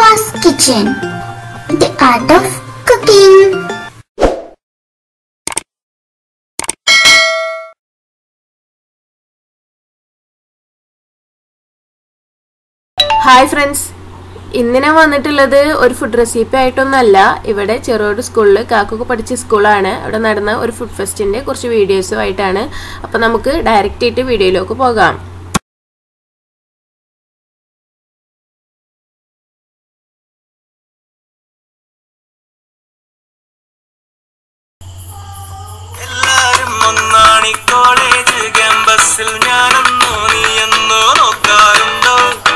Shifa's Kitchen The Art of Cooking hi friends ഇന്ന് ഞാൻ വന്നിട്ടുള്ളത് ഒരു ഫുഡ് റെസിപ്പി ആയിട്ടൊന്നല്ല ഇവിടെ ചെറുതോട് സ്കൂളിൽ കാക്കൊക്കെ പഠിച്ച സ്കൂളാണ് അവിടെ നടന്ന ഒരു ഫുഡ് ഫെസ്റ്റിൻ്റെ കുറച്ച് വീഡിയോസും ആയിട്ടാണ് അപ്പോൾ നമുക്ക് ഡയറക്റ്റ് ആയിട്ട് വീഡിയോയിലേക്ക് പോകാം എല്ലാരും ഒന്നാണി കോളേജ് ക്യാമ്പസിൽ ഞാനെന്നോ നീയെന്നോ നോക്കാറുണ്ടോ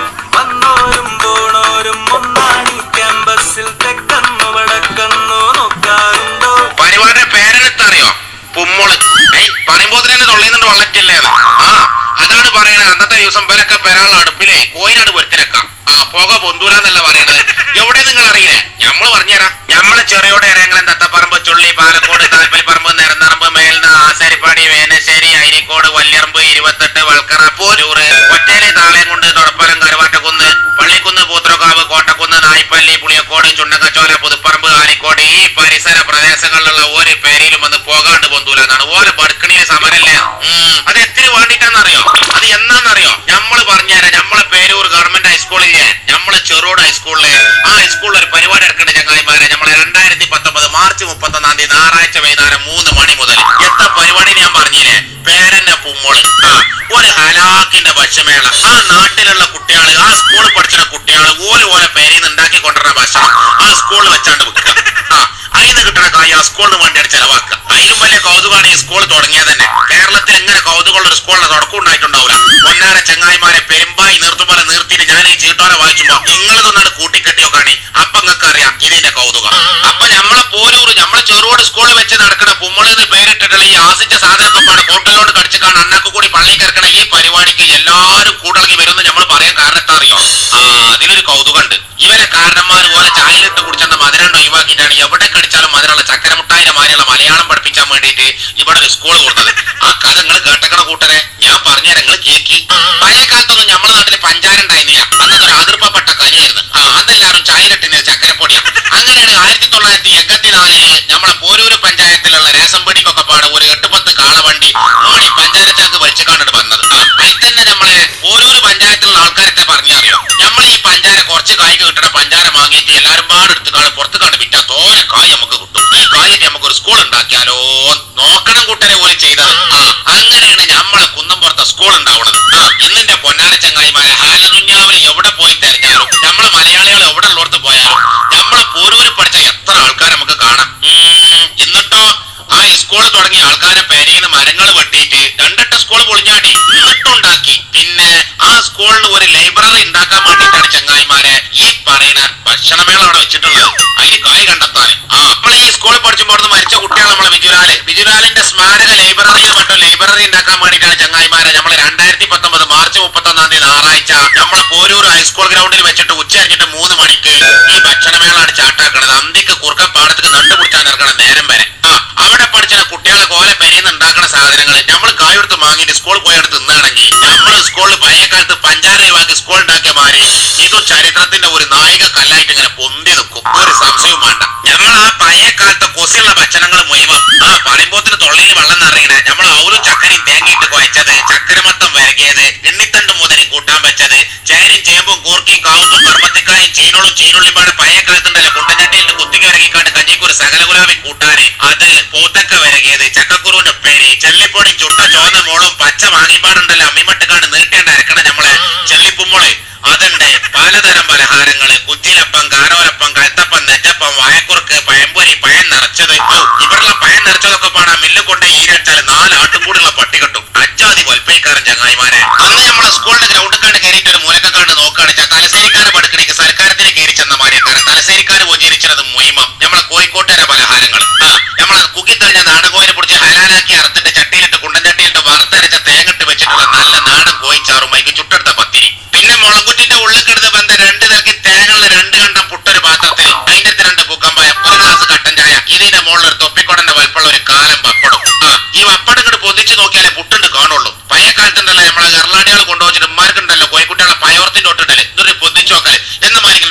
വന്നോരും പോണോരും ഒന്നാണി ക്യാമ്പസിൽ തെക്കന്നോ വടക്കന്നോ നോക്കാറുണ്ടോ പരിപാടിയുടെ പേരെടുത്തറിയോ പുമ്മോള് ഏയ് പറയുമ്പോ തന്നെ തൊള്ളിന്നുണ്ട് വള്ളറ്റില്ലേ അത് ആ അതാണ് പറയണത് അന്നത്തെ ദിവസം പേരൊക്കെ പെരാൾ അടുപ്പിലേ കോയിനാട് പൊരുത്തിനേക്കാം ആ പോക പൊന്തൂരാന്നല്ല പറയണത് എവിടെ നിങ്ങൾ അറിയില്ലേ ഞമ്മള് പറഞ്ഞുതരാം ഞമ്മള് ചെറിയോടെ ഇറങ്ങലം തത്തപ്പറമ്പ് ചുള്ളി പാലക്കോട് താൽപ്പലിപ്പറമ്പ് നിരന്നറമ്പ് മേൽന ആശാരിപ്പാടി വേനശ്ശേരി അരിക്കോട് വല്യറമ്പ് ഇരുപത്തെട്ട് വൾക്കറ പോരൂറ് ഒറ്റേലി താളയം കൊണ്ട് തൊടപ്പലം കരുവാറ്റക്കുന്ന് പള്ളിക്കുന്ന് പൂത്രക്കാവ് കോട്ടക്കുന്ന് നായ്പല്ലി പുളിയക്കോട് ചുണ്ടക്കച്ചോല പുതുപ്പറമ്പ് ആലിക്കോട് ഈ പരിസര പ്രദേശങ്ങളിലുള്ള ഒരു പേരിലും വന്ന് പോകാണ്ട് പൊന്തൂല എന്നാണ് ഓരോ ബടുക്കണിയില് സമരല്ലേ ഉം, അത് എത്തിരി വേണ്ടിട്ടാന്നറിയോ അത് എന്നാന്നറിയോ ഞമ്മള് പറഞ്ഞുതരാം ഞമ്മളെ പേരൂർ ഗവൺമെന്റ് ഹൈസ്കൂളില്ലേ ഞമ്മളെ ചെറുോട് ഹൈസ്കൂളില് ആ ഹൈസ്കൂളിൽ ഒരു പരിപാടി എടുക്കേണ്ട ചങ്ങായിമാരെ നമ്മളെ രണ്ടായിരത്തി പത്തൊമ്പത് മാർച്ച് മുപ്പത്തൊന്നാം തീയതി ഞായറാഴ്ച വൈകുന്നേരം മൂന്ന് മണി മുതൽ എത്ര പരിപാടി ഞാൻ പറഞ്ഞില്ലേ പേരന്റെ പുമ്മോള് ആ ഒരു ഹലാക്കിന്റെ ഭക്ഷ്യമേള ആ നാട്ടിലുള്ള കുട്ടികള് ആ സ്കൂളിൽ പഠിച്ചിട്ടുള്ള കുട്ടികള് ഓല് ഓലെ പേരിൽ നിന്ന് ഉണ്ടാക്കി കൊണ്ടുവരുന്ന ഭക്ഷണം ആ സ്കൂളിൽ വെച്ചാണ്ട് വെക്കുക ആ അതിന് കിട്ടുന്ന കായ് ആ സ്കൂളിന് വേണ്ടിയാണ് ചെലവാക്കുക അതിലും വലിയ കൗതുകമാണ് ഈ സ്കൂൾ തുടങ്ങിയത് തന്നെ കേരളത്തിൽ എങ്ങനെ കൗതുകമുള്ള ഒരു സ്കൂളിന് തുടക്കം ഉണ്ടായിട്ടുണ്ടാവില്ല പൊന്നാര ചങ്ങായിമാരെ പെരുമ്പായി നിർത്തുപോലെ നിർത്തിയിട്ട് ഞാൻ ഈ ചീട്ടോനെ വായിച്ചുമ്പോ നിങ്ങളിതൊന്നാണ് കൂട്ടിക്കെട്ടിയോ കാണി അപ്പൊ നിങ്ങൾക്ക് അറിയാം ഇതിന്റെ കൗതുകം അപ്പൊ നമ്മളെ പോരൂർ നമ്മളെ ചെറുകോട് സ്കൂളിൽ വെച്ച് നടക്കുന്ന പുമ്മളെന്ന് പേരിട്ടിട്ടുള്ള ഈ ആസിച്ച സാധനക്കൊപ്പാണ് ഹോട്ടലിലോട്ട് കടിച്ചിട്ടാണ് അണ്ണക്ക് കൂടി പള്ളി കിടക്കണ ഈ പരിപാടിക്ക് എല്ലാവരും കൂടളങ്ങി വരുമെന്ന് നമ്മൾ പറയാൻ കാരണത്താ അറിയോ ആ അതിലൊരു കൗതുകമുണ്ട് ഇവരെ കാരണന്മാർ പോലെ ചായലിട്ട് കുടിച്ചെന്ന മധുരണ്ട് ഒഴിവാക്കിയിട്ടാണ് എവിടെ കടിച്ചാലും മധുരമുള്ള ചക്കരമുട്ടായിന്റെ മാതിരിയുള്ള മലയാളം പഠിപ്പിക്കാൻ വേണ്ടിയിട്ട് ഇവിടെ ഒരു സ്കൂൾ കൊടുത്തത് ആ കഥ നിങ്ങൾ കേട്ടക്കണ കൂട്ടരെ ഞാൻ പറഞ്ഞുതരാം നിങ്ങൾ കേക്കി പഴയ കാലത്തൊന്നും നമ്മുടെ നാട്ടിൽ പഞ്ചാര ഉണ്ടായിരുന്നില്ല അന്നൊരു അതിർപ്പപ്പെട്ട കനിയായിരുന്നു ആ അന്നെല്ലാവരും ചായലിട്ടിന് ചക്കരപ്പൊടിയാണ് അങ്ങനെയാണ് ആയിരത്തി തൊള്ളായിരത്തി എൺപത്തിനാലില് നമ്മളെ പോരൂര് പഞ്ചായത്തിലുള്ള രേസം പിടിക്കൊക്കെ പാട് ഒരു എട്ട് പത്ത് കാളവണ്ടി ഓടി പഞ്ചായത്തിലേക്ക് വലിച്ചു കണ്ടിട്ട് വന്നത് ആ അതിൽ തന്നെ നമ്മളെ ഓരോരോ പഞ്ചായത്തിലുള്ള ആൾക്കാരൊക്കെ പറഞ്ഞറിയോ നമ്മൾ ഈ പഞ്ചാര കുറച്ച് കായ്ക്ക് കിട്ടണ പഞ്ചാര വാങ്ങിയിട്ട് എല്ലാവരും പാട് എടുത്ത് കാണും പുറത്ത് കണ്ട് വിറ്റാ തോനെ കായ് നമുക്ക് കിട്ടും ഈ കായിട്ട് നമുക്ക് ഒരു സ്കൂൾ ഉണ്ടാക്കിയാലോ നോക്കണം കൂട്ടരെ പോലെ ചെയ്തത് ആ അങ്ങനെയാണ് നമ്മളെ കുന്നംപുറത്തെ സ്കൂൾ ഉണ്ടാവുന്നത് ആ ഇന്നിന്റെ പൊന്നാര ചങ്ങായിമാരെ ഹാലനുഞ്ഞാവിൽ എവിടെ പോയി തെരഞ്ഞാലും നമ്മളെ മലയാളികൾ എവിടെ ഉള്ളോടത്ത് പോയാലും നമ്മളെ പോരൂര് പഠിച്ച എത്ര ആൾക്കാർ നമുക്ക് കാണാം ഉം, എന്നിട്ടോ ആ സ്കൂൾ തുടങ്ങിയ ആൾക്കാരെ പെരയിന്ന് മരങ്ങൾ വെട്ടിയിട്ട് രണ്ടെട്ട് സ്കൂൾ പൊളിഞ്ഞാടി എന്നിട്ടുണ്ടാക്കി പിന്നെ ആ സ്കൂളിന് ഒരു ലൈബ്രറി ഉണ്ടാക്കാൻ വേണ്ടിയിട്ടാണ് ചങ്ങായിമാരെ ഈ പറയുന്ന ഭക്ഷണമേള അവിടെ വെച്ചിട്ടുള്ളത് അതിൽ കായ് കണ്ടെത്താൻ ആ അപ്പോൾ ഈ സ്കൂളിൽ പഠിച്ചുമ്പോൾ അവിടുന്ന് മരിച്ച കുട്ടികൾ നമ്മളെ ബിജുലാല് ബിജുലാലിന്റെ സ്മാരക ലൈബ്രറിയിൽ മറ്റോ ലൈബ്രറി ഉണ്ടാക്കാൻ വേണ്ടിയിട്ടാണ് ചങ്ങായിമാരെ നമ്മൾ രണ്ടായിരത്തി പത്തൊമ്പത് മാർച്ച് മുപ്പത്തൊന്നാം തീയതി ഞായറാഴ്ച നമ്മളെ പോരൂർ ഹൈസ്കൂൾ ഗ്രൗണ്ടിൽ വെച്ചിട്ട് ഉച്ച കഴിഞ്ഞിട്ട് മൂന്ന് മണിക്ക് ഈ ഭക്ഷണമേളാണ് ചാട്ടാക്കണത് അന്തിക്ക് കുറുക്കൻ പാടത്തേക്ക് നണ്ടുപിടിച്ചാൻ ഇറങ്ങണം നേരം വരെ ആ അവിടെ പഠിച്ച കുട്ടികളെ കോല പെരയിന്ന് ഉണ്ടാക്കുന്ന സാധനങ്ങൾ നമ്മൾ കായെടുത്ത് വാങ്ങിയിട്ട് സ്കൂളിൽ പോയി എടുത്ത് തിന്നാണെങ്കിൽ നമ്മൾ സ്കൂളിൽ പഴയ കാലത്ത് പഞ്ചാര വാങ്ങി സ്കൂൾ ഉണ്ടാക്കിയ മാതിരി ഇതും ചരിത്രത്തിന്റെ ഒരു നായിക കല്ലായിട്ട് ഇങ്ങനെ പൊന്തി നിൽക്കും ഒരു സംശയവും വേണ്ട നമ്മൾ ആ പഴയ കാലത്തെ കൊസിയുള്ള ഭക്ഷണങ്ങൾ മുഴുവൻ ആ പറയുമ്പോത്തിന് തൊള്ളയിൽ വെള്ളം നിറയണേ നമ്മൾ ഔലും ചക്കരയും തേങ്ങയിട്ട് കുഴച്ചത് ചക്കരമത്തം വരകിയത് എണ്ണിത്തണ്ടും മുതലും കൂട്ടാൻ വെച്ചത് ചേനയും ചേമ്പും കൂർക്കയും കാവുത്തും കർമ്മത്തിക്കായും ചീനോളും ചീനുള്ളിപ്പാട് പഴയ കാലത്തുണ്ടല്ലോ കുണ്ടഞ്ഞട്ടിയിൽ കുത്തിക്ക് വരകിക്കാണ്ട് കഞ്ഞിക്കൊരു സകല ഗുലാബി കൂട്ടാന് അത് പൂത്തക്ക വരകിയത് ചക്കക്കുരുവിന്റെ ഉപ്പേരി ചെല്ലിപ്പൊടി ചുട്ട ചോന്ന മോളും പച്ച വാങ്ങിപ്പാടുണ്ടല്ലോ അമ്മിമട്ടുകാണ്ട് നീട്ടേണ്ട അരക്കണ നമ്മളെ ചെല്ലിപ്പുമ്മോള് അതുണ്ട് പലതരം പലഹാരങ്ങള് കുച്ചിലപ്പം കാരോലപ്പം കഴുത്തപ്പം നെറ്റപ്പം വായക്കുറുക്ക് പഴംപൊരി പഴം നിറച്ചത് ഔ, ഇവരുടെ പഴം നിറച്ചതൊക്കെ പാടാ മില്ല് കൊണ്ട് ഈരച്ചാൽ നാല് ആട്ടും കൂടിയുള്ള പട്ടി കെട്ടും അജാതി വൽപ്പൈക്കാരൻ ചങ്ങായിമാരെ അന്ന് നമ്മളെ സ്കൂളിന്റെ ഗ്രൗണ്ടിൽ കണ്ട് കയറിയിട്ട് ഒരു മൂലക്കാണ്ട് നോക്കുകയാണ് വെച്ചാൽ തലശ്ശേരിക്കാരെ പഠിക്കണേക്ക് സർക്കാരത്തിന് കയറി ചെന്ന മാറിയക്കാരൻ തലശ്ശേരിക്കാർ ഉപചരിച്ചത് മുയിമം നമ്മളെ കോഴിക്കോട്ടുകാരെ പലഹാരങ്ങൾ ആ നമ്മളെ കുക്കി തെളിഞ്ഞ നാടൻ കോയിനെ പിടിച്ച് ഹലാലാക്കി അറുത്തിട്ട് ചട്ടിയിലിട്ട് കുണ്ടൻ ചട്ടിയിലിട്ട് വറുത്തരച്ച തേങ്ങട്ട് വെച്ചിട്ടുള്ള നല്ല നാടൻ കോയിച്ചാറും മൈക്ക് ചുട്ടെടുത്ത പത്തിരി പിന്നെ മുളകുറ്റിന്റെ ഉള്ളിൽ കിടന്ന് ബന്ധ രണ്ട് തരക്ക് തേങ്ങയുള്ള രണ്ട് കണ്ടം പുട്ടൊരു പാത്രത്തിൽ അതിന്റെ അടുത്ത് രണ്ട് പുക്കമ്പായ ഒരു ഗ്ലാസ് കട്ടൻ ചായ ഇതിന്റെ മുകളിൽ ഒരു തൊപ്പിക്കൊടന്റെ വലുപ്പമുള്ള ഒരു കാലം പപ്പടും ആ ഈ വപ്പടം ഇങ്ങോട്ട് പൊതിച്ച് നോക്കിയാലേ പുട്ടുണ്ട് കാണുള്ളൂ പഴയ കാലത്തുണ്ടല്ലോ നമ്മളെ ഗർലാടികൾ കൊണ്ടുവച്ചിട്ട് ഉമ്മാർക്കുണ്ടല്ലോ കോഴിക്കുട്ടികളെ പയോർത്തിന്റെ ഒട്ടുണ്ടല്ലേ ഇതൊരു പൊതിച്ച് നോക്കല് എന്ന മാതിരി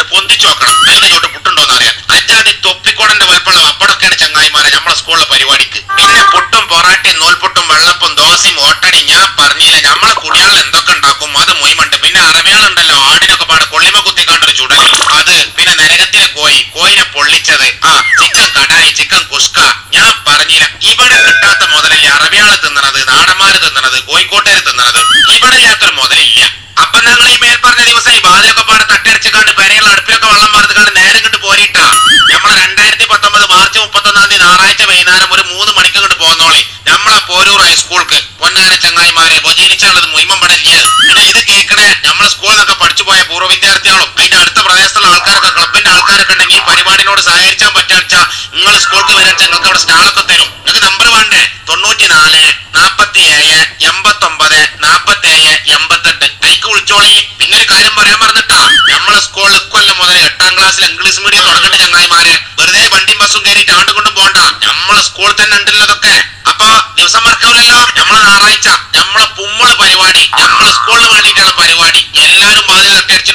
ദിവസമായി ബാധയൊക്കെ പാടെ തട്ടടിച്ചിക്കാണ്ട് പെരയുള്ള അടുപ്പിലൊക്കെ വെള്ളം മാർത്തിക്കാണ്ട് നേരം കണ്ട് പോരിട്ടാ നമ്മളെ രണ്ടായിരത്തി പത്തൊമ്പത് മാർച്ച് മുപ്പത്തൊന്നാം തീയതി ഞായറാഴ്ച വൈകുന്നേരം ഒരു മൂന്ന് മണിക്ക് കണ്ട് പോന്നോളി നമ്മളെ പോരൂർ ഹൈസ്കൂൾക്ക് പൊന്നാന ചങ്ങായിമാരെ ഉപജീവിച്ചുള്ളത് മുയിമം പടല്ലേ പിന്നെ ഇത് കേൾക്കണേ നമ്മളെ സ്കൂളിൽ നിന്നൊക്കെ പഠിച്ചു പോയ പൂർവ്വ വിദ്യാർത്ഥികളും അതിന്റെ അടുത്ത പ്രദേശത്തുള്ള ആൾക്കാരൊക്കെ ക്ലബിന്റെ ആൾക്കാരൊക്കെ ഉണ്ടെങ്കിൽ ഈ പരിപാടിനോട് സഹകരിച്ചാൻ പറ്റാച്ച നിങ്ങൾ സ്കൂൾക്ക് വരാച്ച നിങ്ങൾക്ക് അവിടെ സ്റ്റാളൊക്കെ തരും നിങ്ങൾക്ക് നമ്പർ വേണ്ടേ തൊണ്ണൂറ്റി നാല് നാപ്പത്തി ഏഴ് എൺപത്തൊമ്പത് നാപ്പത്തി ഏഴ് എൺപത്തെട്ട് കൈക്ക് വിളിച്ചോളി പിന്നെ ഒരു കാര്യം പറയാൻ പറഞ്ഞിട്ടാ നമ്മളെ സ്കൂളിൽ ഇക്കൊല്ലം മുതൽ എട്ടാം ക്ലാസ്സിൽ ഇംഗ്ലീഷ് മീഡിയം തുടങ്ങേണ്ട ചങ്ങായിമാരെ വെറുതെ വണ്ടിയും ബസ്സും കയറിയിട്ട് ആണ്ട് കൊണ്ടും പോണ്ട നമ്മളെ സ്കൂളിൽ തന്നെ ഉണ്ടല്ലോ ഇതൊക്കെ അപ്പൊ ദിവസം മറക്കൂലല്ലോ നമ്മളെ ഞായറാഴ്ച നമ്മളെ പുമ്മള് പരിപാടി നമ്മളെ സ്കൂളിന് വേണ്ടിയിട്ടുള്ള പരിപാടി എല്ലാരും ബാധ്യത തട്ടിയടിച്ച്